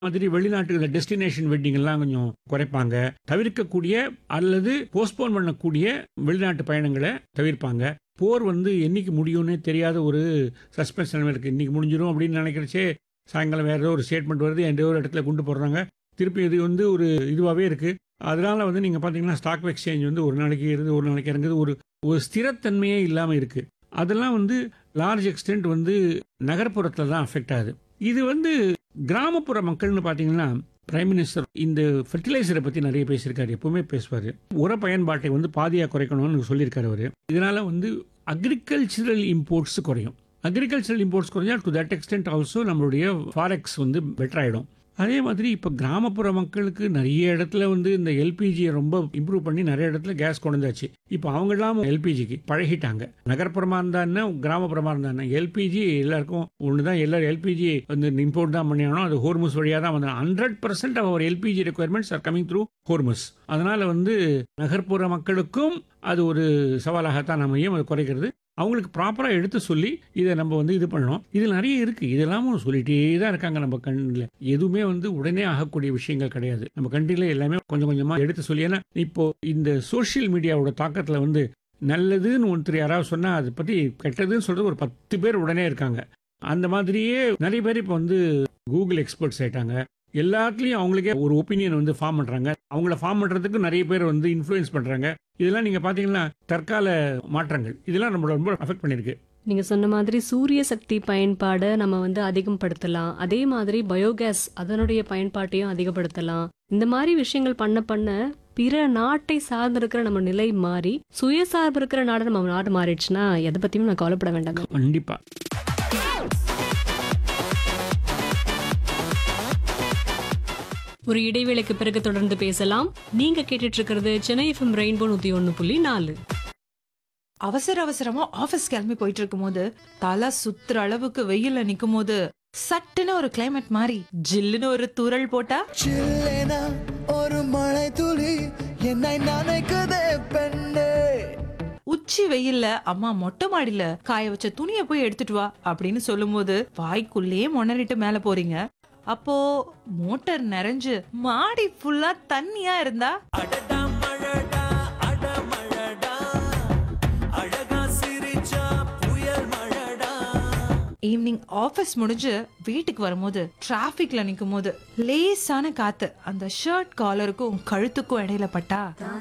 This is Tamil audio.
மாதிரி வெளிநாட்டு டெஸ்டினேஷன் வெட்டிங் எல்லாம் கொஞ்சம் குறைப்பாங்க தவிர்க்கக்கூடிய அல்லது போஸ்ட்போன் பண்ணக்கூடிய வெளிநாட்டு பயணங்களை தவிர்ப்பாங்க போர் வந்து என்னைக்கு முடியும்னே தெரியாத ஒரு சஸ்பென்ஸ் நிலைமை இருக்கு இன்னைக்கு முடிஞ்சிடும் அப்படின்னு நினைக்கிறச்சே சாயங்காலம் வேற ஏதோ ஒரு ஸ்டேட்மெண்ட் வருது எந்த ஒரு இடத்துல கொண்டு போடுறாங்க திருப்பி இது வந்து ஒரு இதுவாகவே இருக்கு அதனால வந்து நீங்க பாத்தீங்கன்னா ஸ்டாக் எக்ஸ்சேஞ்ச் வந்து ஒரு நாளைக்கு இருந்து ஒரு நாளைக்கு இறங்குது ஒரு ஒரு ஸ்திரத்தன்மையே இல்லாமல் இருக்கு அதெல்லாம் வந்து லார்ஜ் எக்ஸ்டென்ட் வந்து நகர்ப்புறத்தில் தான் அஃபெக்ட் ஆகுது இது வந்து கிராமப்புற மக்கள்னு பார்த்தீங்கன்னா பிரைம் மினிஸ்டர் இந்த ஃபெர்டிலைசரை பற்றி நிறைய பேசியிருக்காரு எப்பவுமே பேசுவார் உர பயன்பாட்டை வந்து பாதியாக குறைக்கணும்னு சொல்லியிருக்காரு அவர் இதனால வந்து அக்ரிகல்ச்சரல் இம்போர்ட்ஸ் குறையும் அக்ரிகல்ச்சரல் இம்போர்ட்ஸ் குறைஞ்சா டு தட் எக்ஸ்டென்ட் ஆல்சோ நம்மளுடைய ஃபாரெக்ஸ் வந்து பெட்டர் ஆகிடும் அதே மாதிரி இப்போ கிராமப்புற மக்களுக்கு நிறைய இடத்துல வந்து இந்த எல்பிஜியை ரொம்ப இம்ப்ரூவ் பண்ணி நிறைய இடத்துல கேஸ் கொண்டாச்சு இப்போ அவங்கெல்லாம் எல்பிஜிக்கு பழகிட்டாங்க நகர்ப்புறமா இருந்தா என்ன கிராமப்புறமா இருந்தா என்ன எல்பிஜி எல்லாருக்கும் ஒன்று தான் எல்லாரும் எல்பிஜி வந்து இம்போர்ட் தான் பண்ணியானோ அது ஹோர்முஸ் வழியாக தான் வந்து ஹண்ட்ரட் பர்சன்ட் அவர் LPG requirements are coming through Hormuz அதனால வந்து நகர்ப்புற மக்களுக்கும் அது ஒரு சவாலாகத்தான் அமையும் அது குறைக்கிறது அவங்களுக்கு ப்ராப்பராக எடுத்து சொல்லி இதை நம்ம வந்து இது பண்ணணும் இதில் நிறைய இருக்கு இதெல்லாம் சொல்லிட்டே தான் இருக்காங்க நம்ம கண்ணில் எதுவுமே வந்து உடனே ஆகக்கூடிய விஷயங்கள் கிடையாது நம்ம கண்ட்ரில எல்லாமே கொஞ்சம் கொஞ்சமா எடுத்து சொல்லி ஏன்னா இப்போ இந்த சோஷியல் மீடியாவோட தாக்கத்தில் வந்து நல்லதுன்னு ஒருத்தர் யாராவது சொன்னா அதை பத்தி கெட்டதுன்னு சொல்றது ஒரு பத்து பேர் உடனே இருக்காங்க அந்த மாதிரியே நிறைய பேர் இப்போ வந்து கூகுள் எக்ஸ்பர்ட்ஸ் ஆயிட்டாங்க எல்லாத்துலயும் அவங்களுக்கே ஒரு ஒப்பீனியன் வந்து ஃபார்ம் பண்றாங்க அவங்கள ஃபார்ம் பண்றதுக்கு நிறைய பேர் வந்து இன்ஃப்ளூயன்ஸ் பண்றாங்க இதெல்லாம் நீங்க பாத்தீங்கன்னா தற்கால மாற்றங்கள் இதெல்லாம் நம்மள ரொம்ப அஃபெக்ட் பண்ணிருக்கு நீங்க சொன்ன மாதிரி சூரிய சக்தி பயன்பாடை நம்ம வந்து அதிகப்படுத்தலாம் அதே மாதிரி பயோகேஸ் அதனுடைய பயன்பாட்டையும் அதிகப்படுத்தலாம் இந்த மாதிரி விஷயங்கள் பண்ண பண்ண பிற நாட்டை சார்ந்திருக்கிற நம்ம நிலை மாறி சுயசார்பு இருக்கிற நாடு நம்ம நாடு மாறிடுச்சுன்னா எதை பத்தியும் நான் கவலைப்பட வேண்டாம் கண்டிப்பா ஒரு இடைவேளைக்கு பிறகு தொடர்ந்து பேசலாம் நீங்க கேட்டுட்டு இருக்கிறது சென்னை எஃப்எம் ரெயின்போ நூத்தி ஒன்னு புள்ளி நாலு அவசர அவசரமா ஆபீஸ் கிளம்பி போயிட்டு இருக்கும்போது தலை சுத்துற அளவுக்கு வெயில்ல நிக்கும் போது சட்டுன்னு ஒரு கிளைமேட் மாறி ஜில்லுன்னு ஒரு தூறல் போட்டா சில்லேனா ஒரு மழை துளி என்னை நினைக்குதே பெண்ணே உச்சி வெயில்ல அம்மா மொட்டை மாடியில காய வச்ச துணியை போய் எடுத்துட்டு வா அப்படின்னு சொல்லும்போது வாய்க்குள்ளேயே முனறிட்டு மேல போறீங்க அப்போ மோட்டார் நிறைஞ்சு மாடி ஃபுல்லா தண்ணியா இருந்தா அடடா மழடா அட மழடா அழகா சிரிச்சா புயல் மழடா ஈவினிங் ஆபீஸ் முடிஞ்சு வீட்டுக்கு வரும்போது டிராபிக்ல நிக்கும் போது லேசான காத்து அந்த ஷர்ட் காலருக்கும் கழுத்துக்கும் இடையில பட்டா